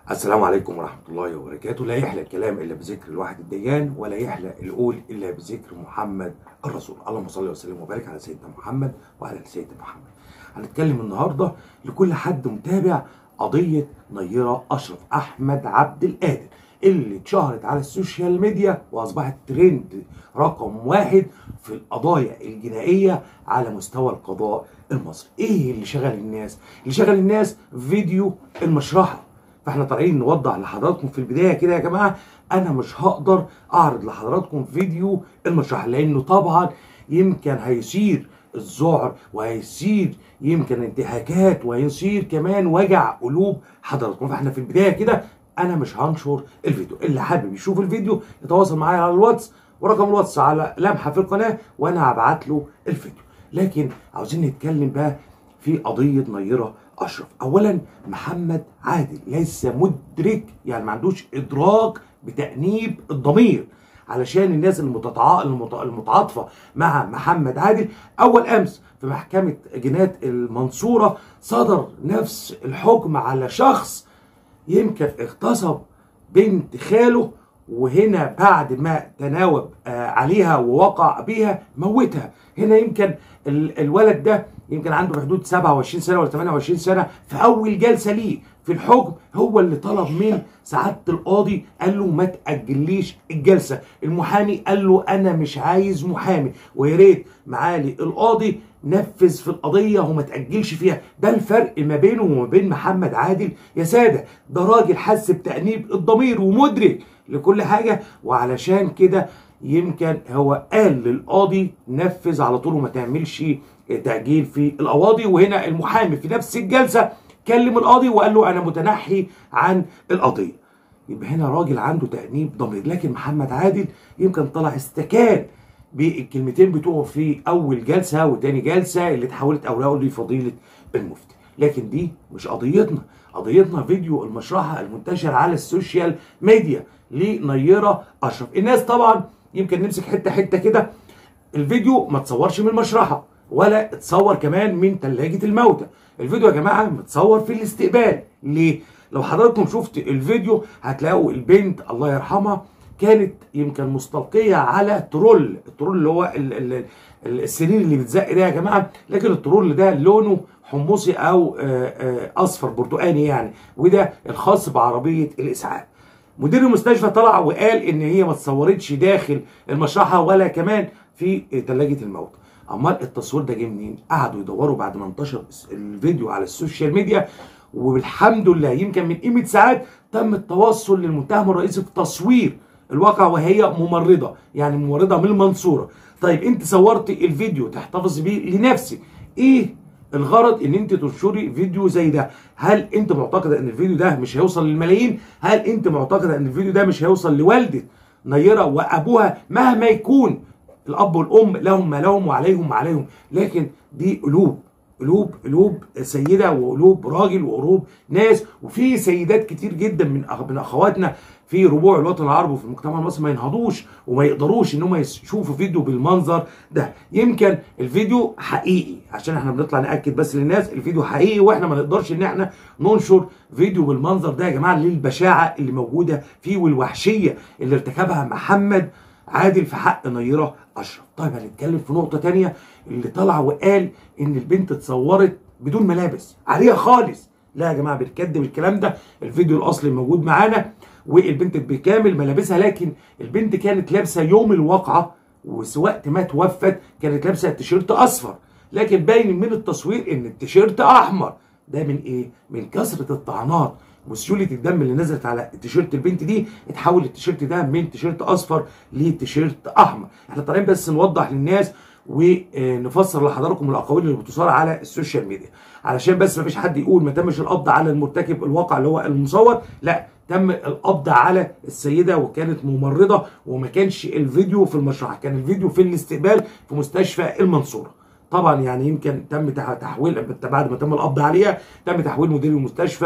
السلام عليكم ورحمة الله وبركاته لا يحلى الكلام إلا بذكر الواحد الديان ولا يحلى القول إلا بذكر محمد الرسول اللهم صل وسلم وبارك على سيدنا محمد وعلى آل سيدنا محمد هنتكلم النهاردة لكل حد متابع قضية نيرة أشرف أحمد عبد القادر اللي اتشهرت على السوشيال ميديا وأصبحت ترند رقم واحد في القضايا الجنائية على مستوى القضاء المصري ايه اللي شغل الناس اللي شغل الناس فيديو المشرحة فاحنا طالعين نوضح لحضراتكم في البدايه كده يا جماعه انا مش هقدر اعرض لحضراتكم فيديو المشرحه لانه طبعا يمكن هيثير الذعر وهيثير يمكن انتهاكات وهيثير كمان وجع قلوب حضراتكم فاحنا في البدايه كده انا مش هنشر الفيديو اللي حابب يشوف الفيديو يتواصل معايا على الواتس ورقم الواتس على لمحه في القناه وانا هبعت له الفيديو لكن عاوزين نتكلم بقى في قضيه نيره اشرف اولا محمد عادل ليس مدرك يعني ما عندوش ادراك بتانيب الضمير علشان الناس المتطع... المت... المتعاطفه مع محمد عادل اول امس في محكمه جنايه المنصوره صدر نفس الحكم على شخص يمكن اغتصب بنت خاله وهنا بعد ما تناوب آه عليها ووقع بيها موتها هنا يمكن ال- الولد ده يمكن عنده في حدود 27 سنه ولا 28 سنه في اول جلسه ليه في الحكم هو اللي طلب من سعاده القاضي قال له ما تاجليش الجلسه المحامي قال له انا مش عايز محامي ويا ريت معالي القاضي نفذ في القضيه وما تاجلش فيها ده الفرق ما بينه وما بين محمد عادل يا ساده ده راجل حس بتانيب الضمير ومدرك لكل حاجه وعلشان كده يمكن هو قال للقاضي نفذ على طول وما تعملش تأجيل في القواضي وهنا المحامي في نفس الجلسة كلم القاضي وقال له أنا متنحي عن القضية يبقى هنا راجل عنده تأنيب ضمير لكن محمد عادل يمكن طلع استكان بالكلمتين بتوعه في أول جلسة وتاني جلسة اللي اتحولت أوراقه لفضيلة المفتي لكن دي مش قضيتنا قضيتنا فيديو المشرحة المنتشر على السوشيال ميديا لنيرة أشرف الناس طبعا يمكن نمسك حتة حتة كده الفيديو ما تصورش من المشرحة ولا اتصور كمان من ثلاجة الموتى الفيديو يا جماعة متصور في الاستقبال ليه؟ لو حضراتكم شفت الفيديو هتلاقوا البنت الله يرحمها كانت يمكن مستلقية على ترول الترول اللي هو ال ال ال السرير اللي بيتزق ده يا جماعة لكن الترول ده لونه حمصي او آه، آه، اصفر برتقاني يعني وده الخاص بعربية الاسعاف مدير المستشفى طلع وقال ان هي ما اتصورتش داخل المشرحة ولا كمان في ثلاجة الموت امال التصوير ده جه منين قعدوا يدوروا بعد ما انتشر الفيديو على السوشيال ميديا والحمد لله يمكن من قيمه ساعات تم التوصل للمتهم الرئيسي في تصوير الواقع وهي ممرضه يعني ممرضه من المنصوره طيب انت صورت الفيديو تحتفظ بيه لنفسك ايه الغرض ان انت تنشري فيديو زي ده هل انت معتقده ان الفيديو ده مش هيوصل للملايين هل انت معتقده ان الفيديو ده مش هيوصل لوالده نيره وابوها مهما يكون الاب والام لهم ما لهم وعليهم ما عليهم لكن دي قلوب قلوب قلوب سيده وقلوب راجل وقلوب ناس وفي سيدات كتير جدا من أخ- من اخواتنا في ربوع الوطن العربي وفي المجتمع المصري ما ينهضوش وما يقدروش ان هم يشوفوا فيديو بالمنظر ده يمكن الفيديو حقيقي عشان احنا بنطلع ناكد بس للناس الفيديو حقيقي واحنا ما نقدرش ان احنا ننشر فيديو بالمنظر ده يا جماعه للبشاعه اللي موجوده فيه والوحشيه اللي ارتكبها محمد عادل في حق نيرة أشرف طيب هنتكلم في نقطة تانية اللي طلع وقال إن البنت اتصورت بدون ملابس عليها خالص لا يا جماعة بنكدب الكلام ده الفيديو الأصلي موجود معانا والبنت بكامل ملابسها لكن البنت كانت لابسة يوم الواقعة ووقت ما توفت كانت لابسة تيشيرت أصفر لكن باين من التصوير إن التيشيرت أحمر ده من إيه؟ من كثرة الطعنات وسيوله الدم اللي نزلت على تيشيرت البنت دي اتحول التيشيرت ده من تيشيرت اصفر لتيشيرت احمر احنا طالعين بس نوضح للناس ونفسر لحضراتكم الاقاويل اللي بتثار على السوشيال ميديا علشان بس ما فيش حد يقول ما تمش القبض على المرتكب الواقع اللي هو المصور لا تم القبض على السيده وكانت ممرضه وما كانش الفيديو في المشرحه كان الفيديو في الاستقبال في مستشفى المنصوره طبعا يعني يمكن تم تحويل بعد ما تم القبض عليها تم تحويل مدير المستشفى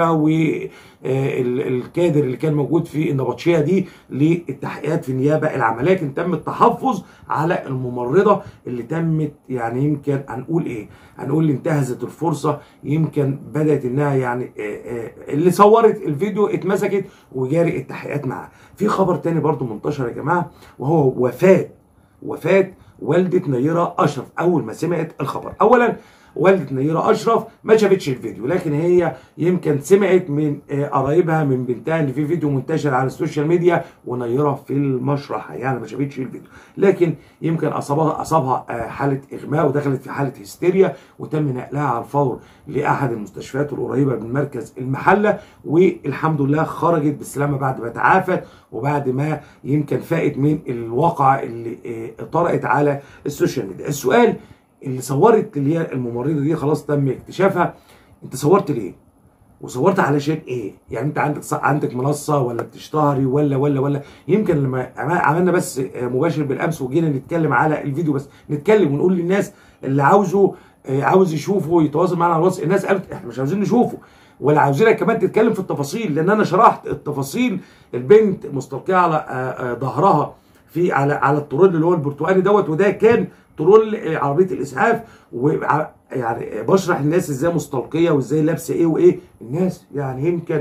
والكادر اللي كان موجود في النبطشيه دي للتحقيقات في النيابه العامه لكن تم التحفظ على الممرضه اللي تمت يعني يمكن هنقول ايه؟ هنقول انتهزت الفرصه يمكن بدات انها يعني اللي صورت الفيديو اتمسكت وجاري التحقيقات معاها. في خبر تاني برضو منتشر يا جماعه وهو وفاه وفاه والده نيره اشرف اول ما سمعت الخبر اولا والده نيره اشرف ما شافتش الفيديو لكن هي يمكن سمعت من قرايبها من بنتها ان في فيديو منتشر على السوشيال ميديا ونيره في المشرحه يعني ما شافتش الفيديو لكن يمكن اصابها اصابها حاله اغماء ودخلت في حاله هستيريا وتم نقلها على الفور لاحد المستشفيات القريبه من مركز المحله والحمد لله خرجت بالسلامه بعد ما تعافت وبعد ما يمكن فاقت من الواقعه اللي طرأت على السوشيال ميديا السؤال اللي صورت اللي هي الممرضه دي خلاص تم اكتشافها انت صورت ليه؟ وصورت علشان ايه؟ يعني انت عندك عندك منصه ولا بتشتهري ولا ولا ولا يمكن لما عملنا بس مباشر بالامس وجينا نتكلم على الفيديو بس نتكلم ونقول للناس اللي عاوزه عاوز يشوفه يتواصل معنا على الواتس الناس قالت احنا مش عاوزين نشوفه ولا عاوزينك كمان تتكلم في التفاصيل لان انا شرحت التفاصيل البنت مستلقيه على ظهرها في على على الترول اللي هو البرتقالي دوت وده كان ترول عربيه الاسعاف ويعني بشرح الناس ازاي مستلقيه وازاي لابسه ايه وايه الناس يعني يمكن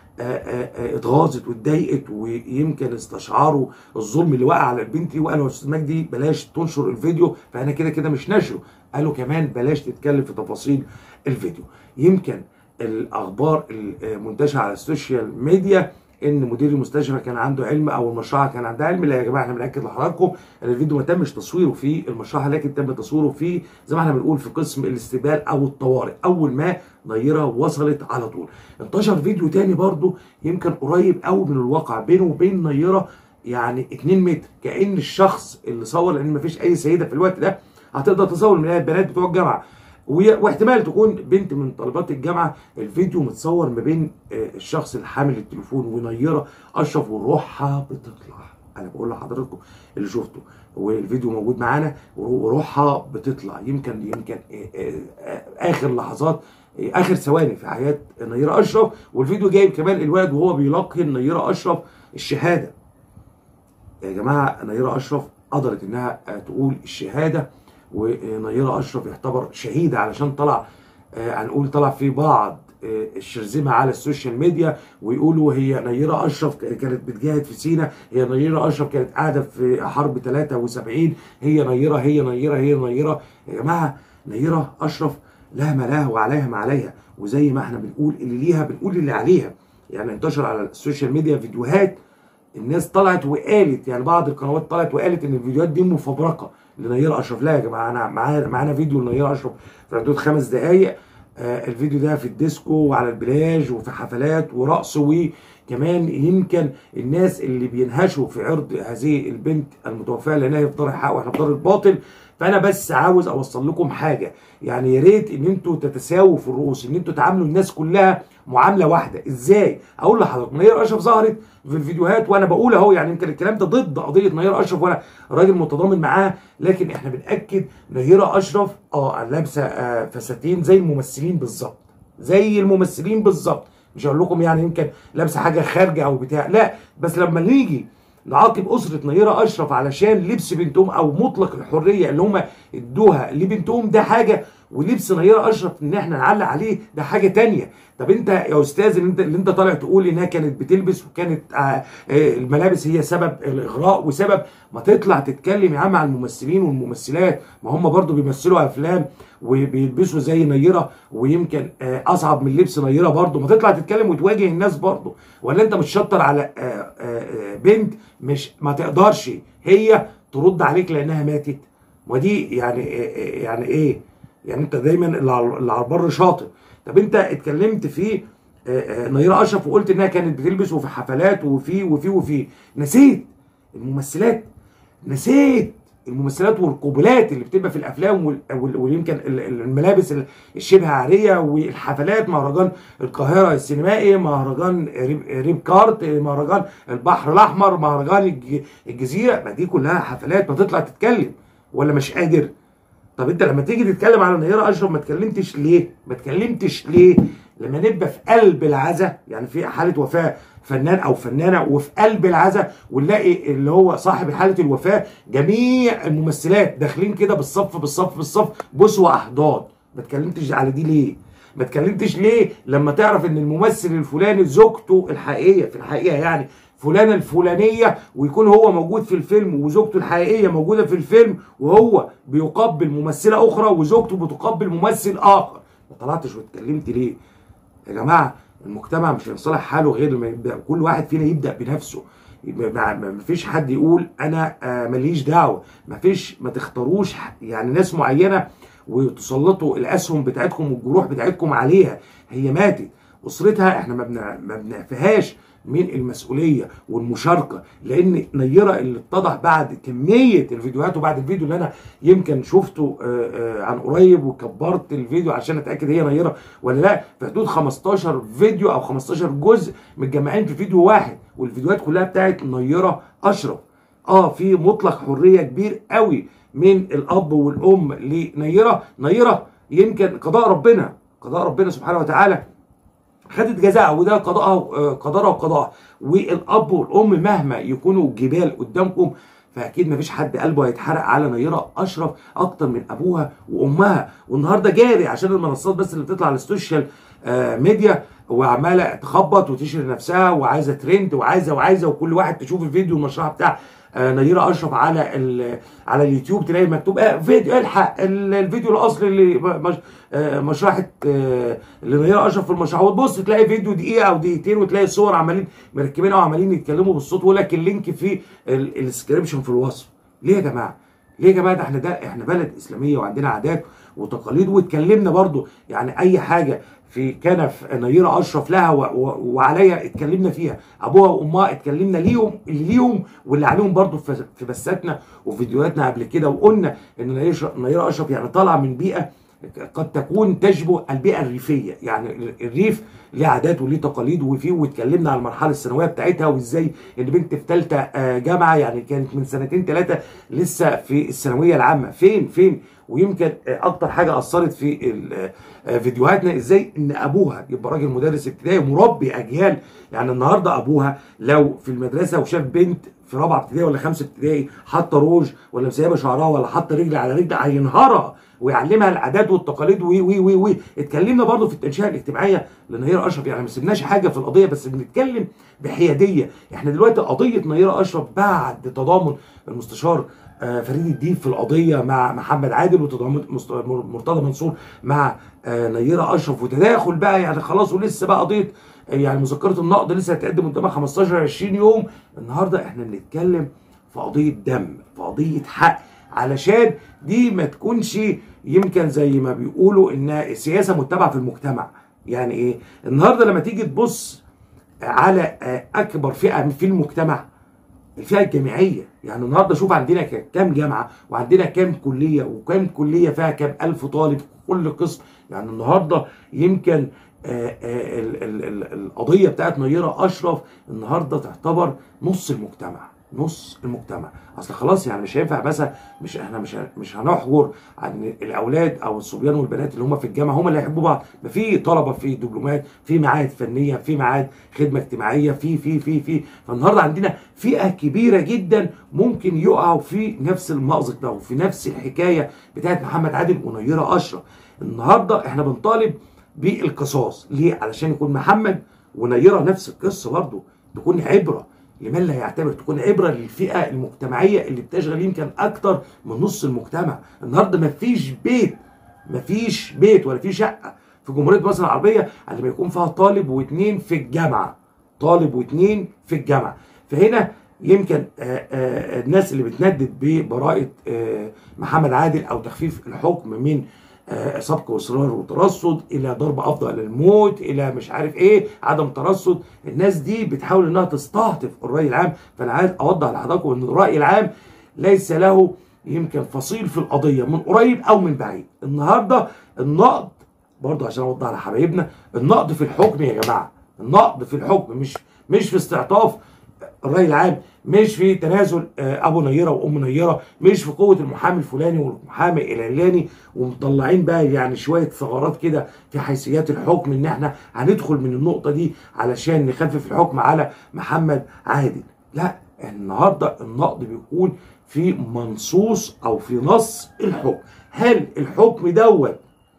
اتغاظت واتضايقت ويمكن استشعروا الظلم اللي وقع على البنت دي وقالوا يا استاذ مجدي بلاش تنشر الفيديو فانا كده كده مش ناشره قالوا كمان بلاش تتكلم في تفاصيل الفيديو يمكن الاخبار المنتشره على السوشيال ميديا ان مدير المستشفى كان عنده علم او المشرحه كان عندها علم لا يا جماعه احنا بناكد لحضراتكم ان الفيديو ما تمش تصويره في المشرحه لكن تم تصويره في زي ما احنا بنقول في قسم الاستقبال او الطوارئ اول ما نيره وصلت على طول انتشر فيديو تاني برضه يمكن قريب قوي من الواقع بينه وبين نيره يعني 2 متر كان الشخص اللي صور لان ما فيش اي سيده في الوقت ده هتقدر تصور من البنات بتوع الجامعه واحتمال تكون بنت من طالبات الجامعه الفيديو متصور ما بين الشخص اللي حامل التليفون ونيره اشرف وروحها بتطلع انا بقول لحضراتكم اللي شفته والفيديو موجود معانا وروحها بتطلع يمكن يمكن اخر لحظات اخر ثواني في حياه نيره اشرف والفيديو جايب كمان الولد وهو بيلقن نيره اشرف الشهاده يا جماعه نيره اشرف قدرت انها تقول الشهاده ونيره اشرف يعتبر شهيده علشان طلع هنقول طلع في بعض الشرذمه على السوشيال ميديا ويقولوا هي نيره اشرف كانت بتجاهد في سينا هي نيره اشرف كانت قاعده في حرب 73 هي نيره هي نيره هي نيره يا جماعه نيره اشرف لها ما لها وعليها ما عليها وزي ما احنا بنقول اللي ليها بنقول اللي عليها يعني انتشر على السوشيال ميديا فيديوهات الناس طلعت وقالت يعني بعض القنوات طلعت وقالت ان الفيديوهات دي مفبركه لنيره اشرف لا يا جماعه انا معانا معانا فيديو لنيره اشرف في حدود خمس دقائق آه الفيديو ده في الديسكو وعلى البلاج وفي حفلات ورقص وكمان يمكن الناس اللي بينهشوا في عرض هذه البنت المتوفاه لانها هي في دار الحق واحنا في دار الباطل فانا بس عاوز اوصل لكم حاجه يعني يا ريت ان انتوا تتساووا في الرؤوس ان انتوا تعاملوا الناس كلها معامله واحده ازاي اقول لحضرتك نير اشرف ظهرت في الفيديوهات وانا بقول اهو يعني يمكن الكلام ده ضد قضيه نير اشرف وانا راجل متضامن معاها لكن احنا بناكد نيره اشرف اه لابسه آه فساتين زي الممثلين بالظبط زي الممثلين بالظبط مش هقول لكم يعني يمكن لابسه حاجه خارجه او بتاع لا بس لما نيجي نعاقب اسره نيره اشرف علشان لبس بنتهم او مطلق الحريه اللي هم ادوها لبنتهم ده حاجه ولبس نيره اشرف ان احنا نعلق عليه ده حاجه تانية طب انت يا استاذ اللي انت اللي انت طالع تقول انها كانت بتلبس وكانت آه آه الملابس هي سبب الاغراء وسبب ما تطلع تتكلم يا عم على الممثلين والممثلات ما هم برضو بيمثلوا افلام وبيلبسوا زي نيره ويمكن آه اصعب من لبس نيره برضو ما تطلع تتكلم وتواجه الناس برضو ولا انت مش شطر على بنت مش ما تقدرش هي ترد عليك لانها ماتت ودي يعني يعني ايه يعني انت دايما اللي على البر شاطر طب انت اتكلمت في نيره اشرف وقلت انها كانت بتلبس وفي حفلات وفي وفي وفي نسيت الممثلات نسيت الممثلات والقبلات اللي بتبقى في الافلام ويمكن الملابس الشبه عاريه والحفلات مهرجان القاهره السينمائي مهرجان ريب كارت مهرجان البحر الاحمر مهرجان الجزيره ما دي كلها حفلات ما تطلع تتكلم ولا مش قادر طب انت لما تيجي تتكلم على نيره اشرف ما اتكلمتش ليه ما اتكلمتش ليه لما نبقى في قلب العزا يعني في حاله وفاه فنان او فنانه وفي قلب العزا ونلاقي اللي هو صاحب حاله الوفاه جميع الممثلات داخلين كده بالصف بالصف بالصف بوس واحضان ما اتكلمتش على دي ليه ما اتكلمتش ليه لما تعرف ان الممثل الفلاني زوجته الحقيقيه في الحقيقه يعني فلانه الفلانيه ويكون هو موجود في الفيلم وزوجته الحقيقيه موجوده في الفيلم وهو بيقبل ممثله اخرى وزوجته بتقبل ممثل اخر ما طلعتش واتكلمت ليه يا جماعه المجتمع مش هيصلح حاله غير لما يبدا كل واحد فينا يبدا بنفسه ما فيش حد يقول انا ماليش دعوه ما فيش ما تختاروش يعني ناس معينه وتسلطوا الاسهم بتاعتكم والجروح بتاعتكم عليها هي ماتت اسرتها احنا ما بنعفيهاش من المسؤوليه والمشاركه لان نيره اللي اتضح بعد كميه الفيديوهات وبعد الفيديو اللي انا يمكن شفته عن قريب وكبرت الفيديو عشان اتاكد هي نيره ولا لا في حدود 15 فيديو او 15 جزء متجمعين في فيديو واحد والفيديوهات كلها بتاعت نيره اشرف اه في مطلق حريه كبير قوي من الاب والام لنيره نيره يمكن قضاء ربنا قضاء ربنا سبحانه وتعالى خدت جزاءها وده قضاءها قدرها وقضاءها والاب والام مهما يكونوا جبال قدامكم فاكيد مفيش حد قلبه هيتحرق على نيره اشرف اكتر من ابوها وامها والنهارده جاري عشان المنصات بس اللي بتطلع على السوشيال آه ميديا وعماله تخبط وتشهر نفسها وعايزه ترند وعايزه وعايزه وكل واحد تشوف الفيديو المشروع بتاع آه نيره اشرف على على اليوتيوب تلاقي مكتوب آه فيديو الحق الفيديو الاصلي اللي مش آه مشرحه آه لنيره اشرف في المشروع وتبص تلاقي فيديو دقيقه او دقيقتين وتلاقي الصور عمالين مركبينها وعمالين يتكلموا بالصوت ويقول لك اللينك في الديسكربشن في الوصف ليه يا جماعه؟ ليه يا جماعه ده احنا ده احنا بلد اسلاميه وعندنا عادات وتقاليد واتكلمنا برضو يعني اي حاجه في كنف نيره اشرف لها وعليا اتكلمنا فيها ابوها وامها اتكلمنا ليهم اللي ليهم واللي عليهم برضو في بثاتنا وفيديوهاتنا قبل كده وقلنا ان نيره اشرف يعني طالعه من بيئه قد تكون تشبه البيئه الريفيه يعني الريف ليه عادات وليه تقاليد وفيه واتكلمنا على المرحله الثانويه بتاعتها وازاي ان بنت في ثالثه جامعه يعني كانت من سنتين ثلاثه لسه في الثانويه العامه فين فين ويمكن اكتر حاجه اثرت في فيديوهاتنا ازاي ان ابوها يبقى راجل مدرس ابتدائي مربي اجيال يعني النهارده ابوها لو في المدرسه وشاف بنت في رابعه ابتدائي ولا خمسه ابتدائي حاطه روج ولا مسيبه شعرها ولا حاطه رجل على رجل هينهارها ويعلمها العادات والتقاليد وي وي وي وي اتكلمنا برضو في التنشئه الاجتماعيه لنيره اشرف يعني ما سيبناش حاجه في القضيه بس بنتكلم بحياديه احنا دلوقتي قضيه نيره اشرف بعد تضامن المستشار فريد الديب في القضيه مع محمد عادل وتضامن مرتضى منصور مع نيره اشرف وتداخل بقى يعني خلاص ولسه بقى قضيه يعني مذكره النقد لسه هتقدم قدامها 15 20 يوم النهارده احنا بنتكلم في قضيه دم في قضيه حق علشان دي ما تكونش يمكن زي ما بيقولوا انها سياسه متبعه في المجتمع يعني ايه النهارده لما تيجي تبص على اكبر فئه في المجتمع الفئه الجامعيه يعني النهارده شوف عندنا كام جامعه وعندنا كام كليه وكام كليه فيها كام الف طالب كل قسم يعني النهارده يمكن آآ آآ ال ال ال القضيه بتاعت نيره اشرف النهارده تعتبر نص المجتمع نص المجتمع اصل خلاص يعني مش هينفع مثلا مش احنا مش مش هنحجر عن الاولاد او الصبيان والبنات اللي هم في الجامعه هم اللي هيحبوا بعض ما في طلبه في دبلومات في معاهد فنيه في معاهد خدمه اجتماعيه في في في في فالنهارده عندنا فئه كبيره جدا ممكن يقعوا في نفس المأزق ده وفي نفس الحكايه بتاعت محمد عادل ونيره اشرف النهارده احنا بنطالب بالقصاص ليه علشان يكون محمد ونيره نفس القصه برضه تكون عبره لمن لا يعتبر تكون عبره للفئه المجتمعيه اللي بتشغل يمكن اكتر من نص المجتمع النهارده ما فيش بيت ما فيش بيت ولا في شقه في جمهوريه مصر العربيه اللي ما يكون فيها طالب واثنين في الجامعه طالب واثنين في الجامعه فهنا يمكن آآ آآ الناس اللي بتندد ببراءه محمد عادل او تخفيف الحكم من سبق واصرار وترصد الى ضرب افضل للموت الى مش عارف ايه عدم ترصد الناس دي بتحاول انها تستهدف الراي العام فانا عايز اوضح لحضراتكم ان الراي العام ليس له يمكن فصيل في القضيه من قريب او من بعيد النهارده النقد برضه عشان اوضح لحبايبنا النقد في الحكم يا جماعه النقد في الحكم مش مش في استعطاف الراي العام مش في تنازل آه، ابو نيره وام نيره مش في قوه المحامي الفلاني والمحامي العلاني ومطلعين بقى يعني شويه ثغرات كده في حيثيات الحكم ان احنا هندخل من النقطه دي علشان نخفف الحكم على محمد عادل لا النهارده النقد بيكون في منصوص او في نص الحكم هل الحكم دوت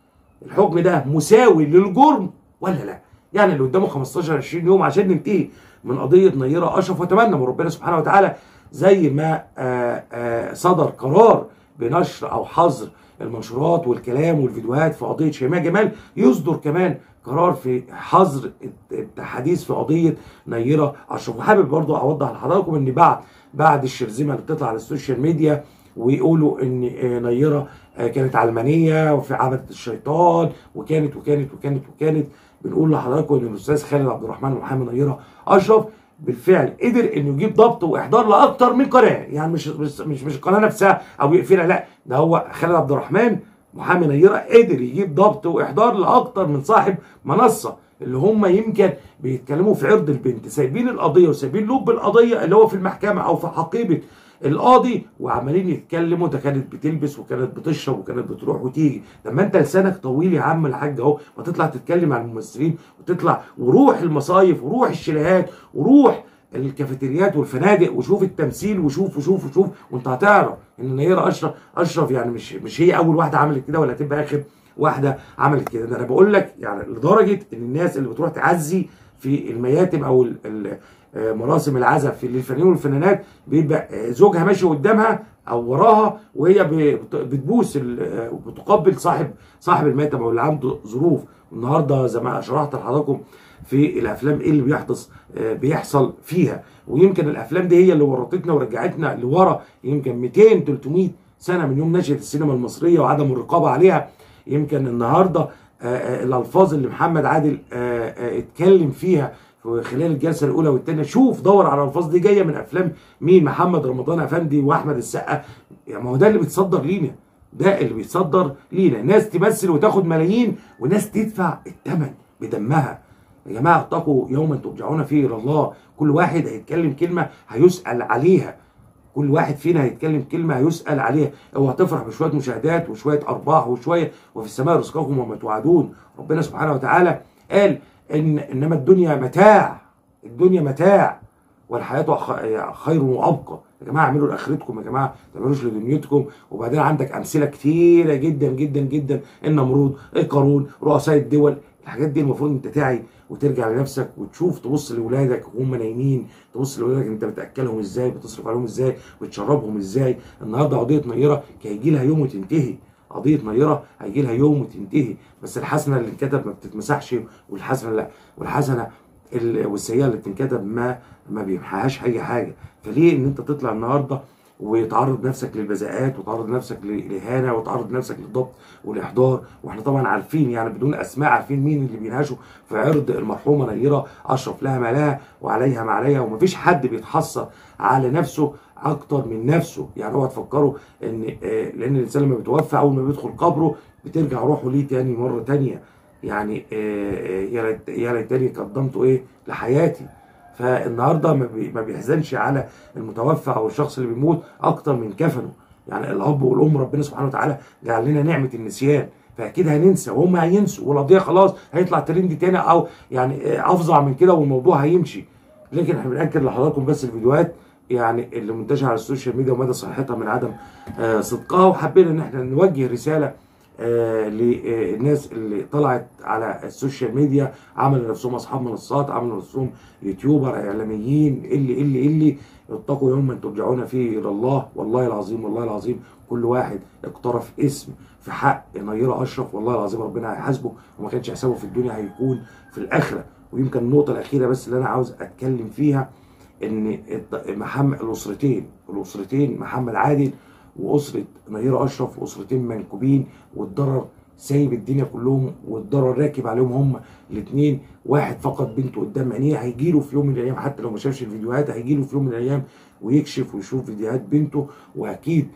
الحكم ده مساوي للجرم ولا لا يعني اللي قدامه 15 20 يوم عشان ننتهي من قضيه نيره اشرف واتمنى من ربنا سبحانه وتعالى زي ما آآ آآ صدر قرار بنشر او حظر المنشورات والكلام والفيديوهات في قضيه شيماء جمال يصدر كمان قرار في حظر الحديث في قضيه نيره اشرف وحابب برضه اوضح لحضراتكم ان بعد بعد الشرذمه اللي بتطلع على السوشيال ميديا ويقولوا ان نيره كانت علمانيه وفي عبده الشيطان وكانت وكانت وكانت وكانت بنقول لحضراتكم ان الاستاذ خالد عبد الرحمن ومحمد نيره اشرف بالفعل قدر انه يجيب ضبط واحضار لاكتر من قناه يعني مش مش مش, مش القناه نفسها او يقفلها لا ده هو خالد عبد الرحمن محمد نيره قدر يجيب ضبط واحضار لاكتر من صاحب منصه اللي هم يمكن بيتكلموا في عرض البنت سايبين القضيه وسايبين لب القضيه اللي هو في المحكمه او في حقيبه القاضي وعمالين يتكلموا ده كانت بتلبس وكانت بتشرب وكانت بتروح وتيجي لما انت لسانك طويل يا عم الحاج اهو ما تطلع تتكلم عن الممثلين وتطلع وروح المصايف وروح الشاليهات وروح الكافيتريات والفنادق وشوف التمثيل وشوف وشوف وشوف وانت هتعرف ان نيره اشرف اشرف يعني مش مش هي اول واحده عملت كده ولا هتبقى اخر واحده عملت كده ده انا بقول لك يعني لدرجه ان الناس اللي بتروح تعزي في المياتم او ال ال مراسم العزف في للفنانين والفنانات بيبقى زوجها ماشي قدامها او وراها وهي بتبوس وبتقبل صاحب صاحب الميتم او اللي عنده ظروف النهارده زي ما شرحت لحضراتكم في الافلام ايه اللي بيحدث بيحصل فيها ويمكن الافلام دي هي اللي ورطتنا ورجعتنا لورا يمكن 200 300 سنه من يوم نشاه السينما المصريه وعدم الرقابه عليها يمكن النهارده الالفاظ اللي محمد عادل اتكلم فيها خلال الجلسه الاولى والثانيه شوف دور على الالفاظ دي جايه من افلام مين محمد رمضان افندي واحمد السقا يعني ما هو ده اللي بيتصدر لينا ده اللي بيتصدر لينا ناس تمثل وتاخد ملايين وناس تدفع الثمن بدمها يا جماعه اتقوا يوما ترجعون فيه الى الله كل واحد هيتكلم كلمه هيسال عليها كل واحد فينا هيتكلم كلمه هيسال عليها اوعى تفرح بشويه مشاهدات وشويه ارباح وشويه وفي السماء رزقكم وما توعدون ربنا سبحانه وتعالى قال ان انما الدنيا متاع الدنيا متاع والحياه خير وابقى يا جماعه اعملوا لاخرتكم يا جماعه ما تعملوش لدنيتكم وبعدين عندك امثله كتيره جدا جدا جدا النمرود قارون رؤساء الدول الحاجات دي المفروض انت تعي وترجع لنفسك وتشوف تبص لاولادك وهم نايمين تبص لاولادك انت بتاكلهم ازاي بتصرف عليهم ازاي بتشربهم ازاي النهارده قضيه نيره هيجي لها يوم وتنتهي قضيه نيره هيجي لها يوم وتنتهي بس الحسنه اللي اتكتب ما بتتمسحش والحسنه لا والحسنه والسيئه اللي بتنكتب ما ما بيمحاهاش اي حاجه فليه ان انت تطلع النهارده وتعرض نفسك للبذاءات وتعرض نفسك للاهانه وتعرض نفسك للضبط والاحضار واحنا طبعا عارفين يعني بدون اسماء عارفين مين اللي بينهشوا في عرض المرحومه نيره اشرف لها ما لها وعليها ما عليها ومفيش حد بيتحسر على نفسه اكتر من نفسه يعني اوعى تفكروا ان لان الانسان لما بيتوفى اول ما بيدخل قبره بترجع روحه ليه تاني مره تانيه يعني يا ليتني قدمت ايه لحياتي فالنهارده ما بيحزنش على المتوفى او الشخص اللي بيموت اكتر من كفنه يعني الاب والام ربنا سبحانه وتعالى جعل لنا نعمه النسيان فاكيد هننسى وهم هينسوا والقضيه خلاص هيطلع ترند تاني او يعني افظع من كده والموضوع هيمشي لكن احنا بناكد لحضراتكم بس الفيديوهات يعني اللي منتشره على السوشيال ميديا ومدى صحتها من عدم آه صدقها وحبينا ان احنا نوجه رساله آه للناس اللي طلعت على السوشيال ميديا عملوا نفسهم اصحاب منصات عملوا نفسهم يوتيوبر اعلاميين اللي اللي اللي اتقوا يوما ترجعون فيه الى الله والله العظيم والله العظيم كل واحد اقترف اسم في حق نيره اشرف والله العظيم ربنا هيحاسبه وما كانش حسابه في الدنيا هيكون في الاخره ويمكن النقطه الاخيره بس اللي انا عاوز اتكلم فيها ان محمد الاسرتين الاسرتين محمد عادل واسره نيره اشرف واسرتين منكوبين والضرر سايب الدنيا كلهم والضرر راكب عليهم هم الاثنين واحد فقد بنته قدام عينيه هيجي له في يوم من الايام حتى لو ما شافش الفيديوهات هيجي له في يوم من الايام ويكشف ويشوف فيديوهات بنته واكيد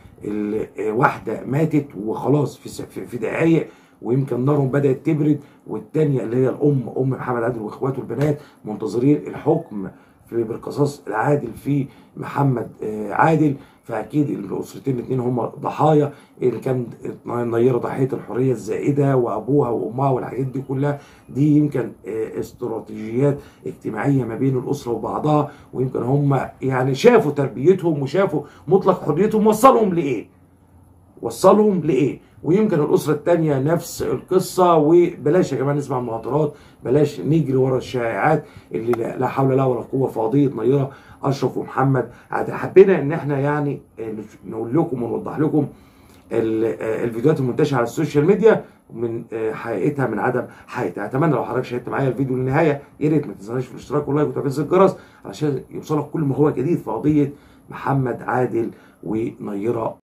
واحده ماتت وخلاص في في دقائق ويمكن نارهم بدات تبرد والثانيه اللي هي الام ام محمد عادل واخواته البنات منتظرين الحكم في بالقصاص العادل في محمد آه، عادل فاكيد الاسرتين الاثنين هم ضحايا اللي كان نيره ضحيه الحريه الزائده وابوها وامها والحاجات دي كلها دي يمكن آه، استراتيجيات اجتماعيه ما بين الاسره وبعضها ويمكن هم يعني شافوا تربيتهم وشافوا مطلق حريتهم وصلهم لايه؟ وصلهم لايه؟ ويمكن الاسره الثانيه نفس القصه وبلاش يا جماعه نسمع المهاترات بلاش نجري ورا الشائعات اللي لا لا حول لها ولا قوه في قضيه نيره اشرف ومحمد عاد حبينا ان احنا يعني آه، نقول لكم ونوضح لكم ال- آه، الفيديوهات المنتشره على السوشيال ميديا من آه، حقيقتها من عدم حقيقتها اتمنى لو حضرتك شاهدت معايا الفيديو للنهايه يا ريت ما تنساش في الاشتراك واللايك وتفعيل زر الجرس علشان يوصلك كل ما هو جديد في قضيه محمد عادل ونيره